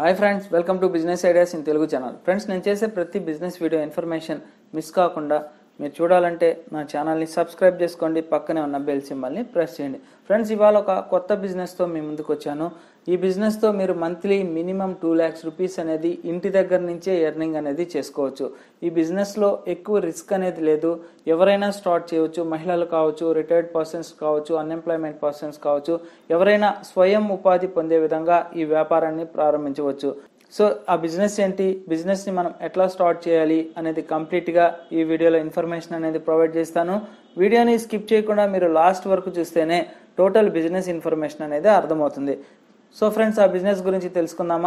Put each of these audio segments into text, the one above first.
hi friends welcome to business ideas in Telugu channel friends నేను చేసే ప్రతి బిజినెస్ వీడియో ఇన్ఫర్మేషన్ మిస్ కాకుండా మీరు చూడాలంటే నా ఛానల్ని సబ్స్క్రైబ్ చేసుకోండి పక్కనే ఉన్న బెల్ సింబల్ని ప్రెస్ చేయండి ఫ్రెండ్స్ ఇవాళ ఒక కొత్త బిజినెస్తో మీ ముందుకు వచ్చాను ఈ బిజినెస్తో మీరు monthly minimum two lakhs rupees అనేది ఇంటి దగ్గర నుంచే ఎర్నింగ్ అనేది చేసుకోవచ్చు ఈ బిజినెస్లో ఎక్కువ రిస్క్ అనేది లేదు ఎవరైనా స్టార్ట్ చేయవచ్చు మహిళలు కావచ్చు రిటైర్డ్ పర్సన్స్ కావచ్చు అన్ఎంప్లాయ్మెంట్ పర్సన్స్ కావచ్చు ఎవరైనా స్వయం ఉపాధి పొందే విధంగా ఈ వ్యాపారాన్ని ప్రారంభించవచ్చు సో ఆ బిజినెస్ ఏంటి బిజినెస్ని మనం ఎట్లా స్టార్ట్ చేయాలి అనేది కంప్లీట్గా ఈ వీడియోలో ఇన్ఫర్మేషన్ అనేది ప్రొవైడ్ చేస్తాను వీడియోని స్కిప్ చేయకుండా మీరు లాస్ట్ వరకు చూస్తేనే టోటల్ బిజినెస్ ఇన్ఫర్మేషన్ అనేది అర్థమవుతుంది సో ఫ్రెండ్స్ ఆ బిజినెస్ గురించి తెలుసుకుందామా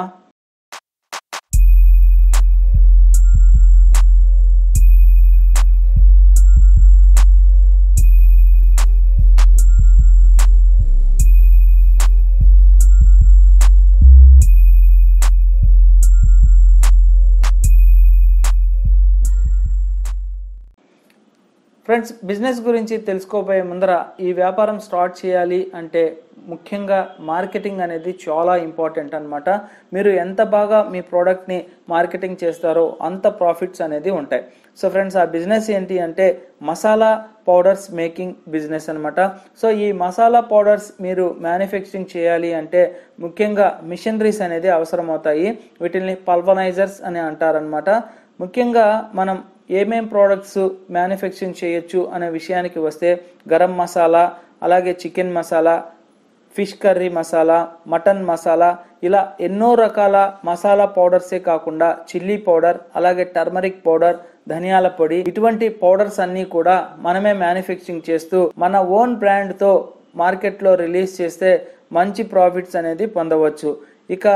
ఫ్రెండ్స్ బిజినెస్ గురించి తెలుసుకోబోయే ముందర ఈ వ్యాపారం స్టార్ట్ చేయాలి అంటే ముఖ్యంగా మార్కెటింగ్ అనేది చాలా ఇంపార్టెంట్ అనమాట మీరు ఎంత బాగా మీ ప్రోడక్ట్ని మార్కెటింగ్ చేస్తారో అంత ప్రాఫిట్స్ అనేది ఉంటాయి సో ఫ్రెండ్స్ ఆ బిజినెస్ ఏంటి అంటే మసాలా పౌడర్స్ మేకింగ్ బిజినెస్ అనమాట సో ఈ మసాలా పౌడర్స్ మీరు మ్యానుఫ్యాక్చరింగ్ చేయాలి అంటే ముఖ్యంగా మిషనరీస్ అనేది అవసరం అవుతాయి వీటిని పల్వనైజర్స్ అని అంటారనమాట ముఖ్యంగా మనం ఏమేం ప్రోడక్ట్స్ మ్యానుఫ్యాక్చరింగ్ చేయొచ్చు అనే విషయానికి వస్తే గరం మసాలా అలాగే chicken masala fish curry masala mutton masala ఇలా ఎన్నో రకాల మసాలా పౌడర్సే కాకుండా చిల్లీ పౌడర్ అలాగే టర్మరిక్ పౌడర్ ధనియాల పొడి ఇటువంటి పౌడర్స్ అన్నీ కూడా మనమే మ్యానుఫ్యాక్చరింగ్ చేస్తూ మన ఓన్ బ్రాండ్తో మార్కెట్లో రిలీజ్ చేస్తే మంచి ప్రాఫిట్స్ అనేది పొందవచ్చు ఇక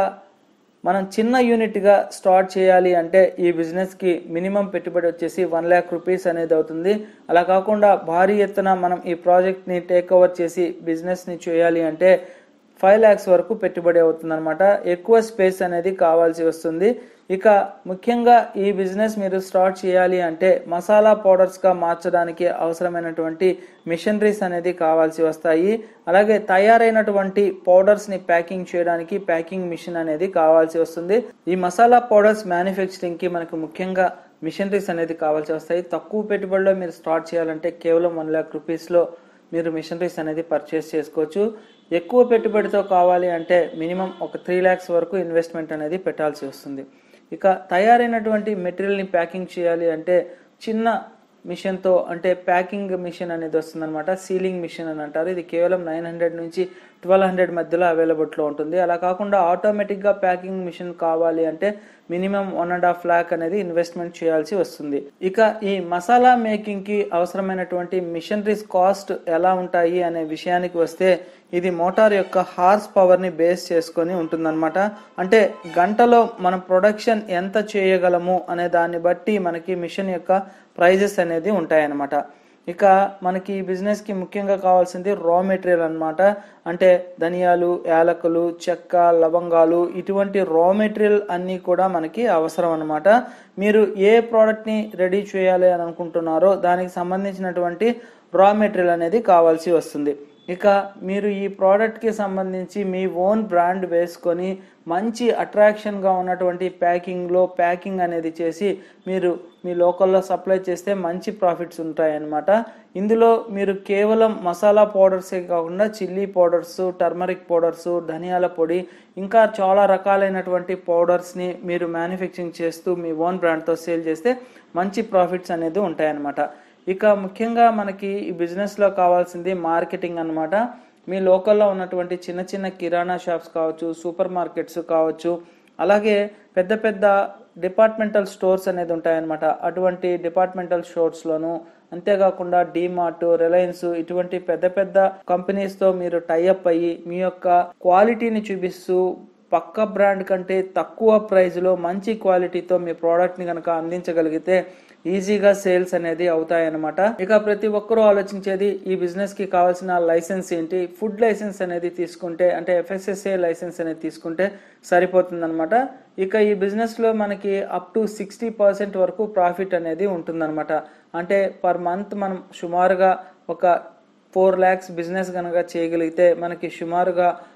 మనం చిన్న యూనిట్గా స్టార్ట్ చేయాలి అంటే ఈ బిజినెస్కి మినిమం పెట్టుబడి వచ్చేసి వన్ ల్యాక్ రూపీస్ అనేది అవుతుంది అలా కాకుండా భారీ ఎత్తున మనం ఈ ప్రాజెక్ట్ని టేక్ ఓవర్ చేసి బిజినెస్ని చేయాలి అంటే ఫైవ్ ల్యాక్స్ వరకు పెట్టుబడి అవుతుంది అనమాట ఎక్కువ స్పేస్ అనేది కావాల్సి వస్తుంది ఇక ముఖ్యంగా ఈ బిజినెస్ మీరు స్టార్ట్ చేయాలి అంటే మసాలా పౌడర్స్గా మార్చడానికి అవసరమైనటువంటి మిషనరీస్ అనేది కావాల్సి వస్తాయి అలాగే తయారైనటువంటి పౌడర్స్ని ప్యాకింగ్ చేయడానికి ప్యాకింగ్ మిషన్ అనేది కావాల్సి వస్తుంది ఈ మసాలా పౌడర్స్ మ్యానుఫ్యాక్చరింగ్కి మనకు ముఖ్యంగా మిషనరీస్ అనేది కావాల్సి వస్తాయి తక్కువ పెట్టుబడిలో మీరు స్టార్ట్ చేయాలంటే కేవలం వన్ ల్యాక్ రూపీస్లో మీరు మిషనరీస్ అనేది పర్చేస్ చేసుకోవచ్చు ఎక్కువ పెట్టుబడితో కావాలి అంటే మినిమం ఒక త్రీ ల్యాక్స్ వరకు ఇన్వెస్ట్మెంట్ అనేది పెట్టాల్సి వస్తుంది ఇక తయారైనటువంటి మెటీరియల్ని ప్యాకింగ్ చేయాలి అంటే చిన్న మిషన్తో అంటే ప్యాకింగ్ మిషన్ అనేది వస్తుందన్నమాట సీలింగ్ మిషన్ అని అంటారు ఇది కేవలం నైన్ హండ్రెడ్ నుంచి ట్వెల్వ్ హండ్రెడ్ మధ్యలో అవైలబుల్లో ఉంటుంది అలా కాకుండా ఆటోమేటిక్గా ప్యాకింగ్ మిషన్ కావాలి అంటే minimum one and half lakh అనేది ఇన్వెస్ట్మెంట్ చేయాల్సి వస్తుంది ఇక ఈ మసాలా మేకింగ్కి అవసరమైనటువంటి మిషనరీస్ కాస్ట్ ఎలా ఉంటాయి అనే విషయానికి వస్తే ఇది మోటార్ యొక్క హార్స్ పవర్ని బేస్ చేసుకొని ఉంటుందన్నమాట అంటే గంటలో మన ప్రొడక్షన్ ఎంత చేయగలము అనే దాన్ని బట్టి మనకి మిషన్ యొక్క ప్రైజెస్ అనేది ఉంటాయన్నమాట ఇక మనకి ఈ బిజినెస్కి ముఖ్యంగా కావాల్సింది రా మెటీరియల్ అనమాట అంటే ధనియాలు యాలకులు చెక్క లవంగాలు ఇటువంటి రా మెటీరియల్ అన్నీ కూడా మనకి అవసరం అనమాట మీరు ఏ ప్రోడక్ట్ని రెడీ చేయాలి అని అనుకుంటున్నారో దానికి సంబంధించినటువంటి రా మెటీరియల్ అనేది కావాల్సి వస్తుంది ఇక మీరు ఈ ప్రోడక్ట్కి సంబంధించి మీ ఓన్ బ్రాండ్ వేసుకొని మంచి అట్రాక్షన్గా ఉన్నటువంటి ప్యాకింగ్లో ప్యాకింగ్ అనేది చేసి మీరు మీ లోకల్లో సప్లై చేస్తే మంచి ప్రాఫిట్స్ ఉంటాయన్నమాట ఇందులో మీరు కేవలం మసాలా పౌడర్సే కాకుండా చిల్లీ పౌడర్స్ టర్మరిక్ పౌడర్స్ ధనియాల పొడి ఇంకా చాలా రకాలైనటువంటి పౌడర్స్ని మీరు మ్యానుఫ్యాక్చరింగ్ చేస్తూ మీ ఓన్ బ్రాండ్తో సేల్ చేస్తే మంచి ప్రాఫిట్స్ అనేది ఉంటాయన్నమాట ఇక ముఖ్యంగా మనకి ఈ బిజినెస్లో కావాల్సింది మార్కెటింగ్ అనమాట మీ లోకల్లో ఉన్నటువంటి చిన్న చిన్న కిరాణా షాప్స్ కావచ్చు సూపర్ మార్కెట్స్ కావచ్చు అలాగే పెద్ద పెద్ద డిపార్ట్మెంటల్ స్టోర్స్ అనేది ఉంటాయన్నమాట అటువంటి డిపార్ట్మెంటల్ స్టోర్స్లోను అంతేకాకుండా డీమార్ట్ రిలయన్స్ ఇటువంటి పెద్ద పెద్ద కంపెనీస్తో మీరు టైఅప్ అయ్యి మీ యొక్క క్వాలిటీని చూపిస్తూ పక్క బ్రాండ్ కంటే తక్కువ ప్రైస్లో మంచి క్వాలిటీతో మీ ప్రోడక్ట్ని కనుక అందించగలిగితే ఈజీగా సేల్స్ అనేది అవుతాయన్నమాట ఇక ప్రతి ఒక్కరూ ఆలోచించేది ఈ బిజినెస్ కి కావాల్సిన లైసెన్స్ ఏంటి ఫుడ్ లైసెన్స్ అనేది తీసుకుంటే అంటే ఎఫ్ఎస్ఎస్ఏ లైసెన్స్ అనేది తీసుకుంటే సరిపోతుంది అనమాట ఇక ఈ బిజినెస్ లో మనకి అప్ టు సిక్స్టీ పర్సెంట్ వరకు ప్రాఫిట్ అనేది ఉంటుందన్నమాట అంటే పర్ మంత్ మనం సుమారుగా ఒక ఫోర్ ల్యాక్స్ బిజినెస్ కనుక చేయగలిగితే మనకి సుమారుగా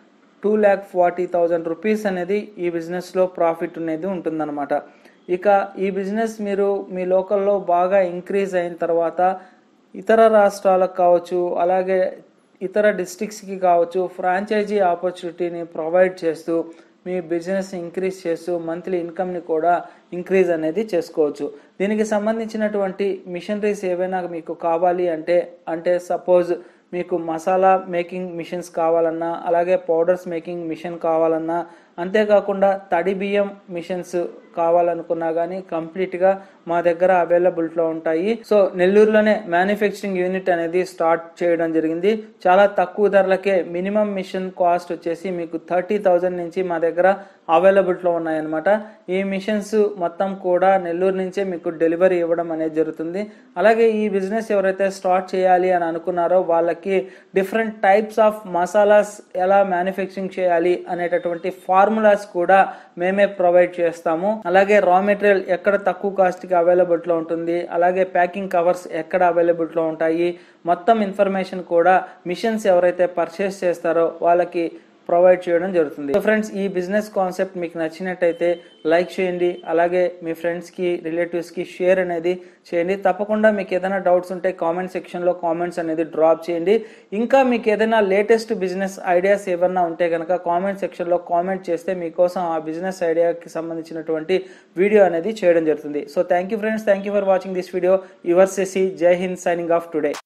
two lakh forty thousand rupees అనేది ఈ బిజినెస్లో ప్రాఫిట్ అనేది ఉంటుందన్నమాట ఇక ఈ బిజినెస్ మీరు మీ లోకల్లో బాగా ఇంక్రీజ్ అయిన తర్వాత ఇతర రాష్ట్రాలకు కావచ్చు అలాగే ఇతర డిస్ట్రిక్ట్స్కి కావచ్చు ఫ్రాంచైజీ ఆపర్చునిటీని ప్రొవైడ్ చేస్తూ మీ బిజినెస్ ఇంక్రీజ్ చేస్తూ మంత్లీ ఇన్కమ్ని కూడా ఇంక్రీజ్ అనేది చేసుకోవచ్చు దీనికి సంబంధించినటువంటి మిషనరీస్ ఏవైనా మీకు కావాలి అంటే అంటే సపోజ్ మీకు మసాలా మేకింగ్ మిషన్స్ కావాలన్నా అలాగే పౌడర్స్ మేకింగ్ మిషన్ కావాలన్నా అంతేకాకుండా తడి బియ్యం మిషన్స్ కావాలనుకున్నా కానీ కంప్లీట్గా మా దగ్గర అవైలబిలిటీలో ఉంటాయి సో నెల్లూరులోనే మ్యానుఫ్యాక్చరింగ్ యూనిట్ అనేది స్టార్ట్ చేయడం జరిగింది చాలా తక్కువ ధరలకే మినిమం మిషన్ కాస్ట్ వచ్చేసి మీకు థర్టీ థౌజండ్ నుంచి మా దగ్గర అవైలబిలిటీలో ఉన్నాయన్నమాట ఈ మిషన్స్ మొత్తం కూడా నెల్లూరు నుంచే మీకు డెలివరీ ఇవ్వడం అనేది జరుగుతుంది అలాగే ఈ బిజినెస్ ఎవరైతే స్టార్ట్ చేయాలి అని అనుకున్నారో వాళ్ళకి డిఫరెంట్ టైప్స్ ఆఫ్ మసాలాస్ ఎలా మ్యానుఫ్యాక్చరింగ్ చేయాలి అనేటటువంటి ఫార్ములాస్ కూడా మేమే ప్రొవైడ్ చేస్తాము అలాగే రా మెటీరియల్ ఎక్కడ తక్కువ కాస్ట్కి అవైలబిలిటీలో ఉంటుంది అలాగే ప్యాకింగ్ కవర్స్ ఎక్కడ అవైలబిలిటీలో ఉంటాయి మొత్తం ఇన్ఫర్మేషన్ కూడా మిషన్స్ ఎవరైతే పర్చేస్ చేస్తారో వాళ్ళకి ప్రొవైడ్ చేయడం జరుగుతుంది సో ఫ్రెండ్స్ ఈ బిజినెస్ కాన్సెప్ట్ మీకు నచ్చినట్టయితే లైక్ చేయండి అలాగే మీ ఫ్రెండ్స్కి రిలేటివ్స్కి షేర్ అనేది చేయండి తప్పకుండా మీకు ఏదైనా డౌట్స్ ఉంటే కామెంట్ సెక్షన్లో కామెంట్స్ అనేది డ్రాప్ చేయండి ఇంకా మీకు ఏదైనా లేటెస్ట్ బిజినెస్ ఐడియాస్ ఏమన్నా ఉంటే కనుక కామెంట్ సెక్షన్లో కామెంట్ చేస్తే మీకోసం ఆ బిజినెస్ ఐడియాకి సంబంధించినటువంటి వీడియో అనేది చేయడం జరుగుతుంది so thank you friends thank you for watching this video your సెసి జై హింద్ సైనింగ్ ఆఫ్ టుడే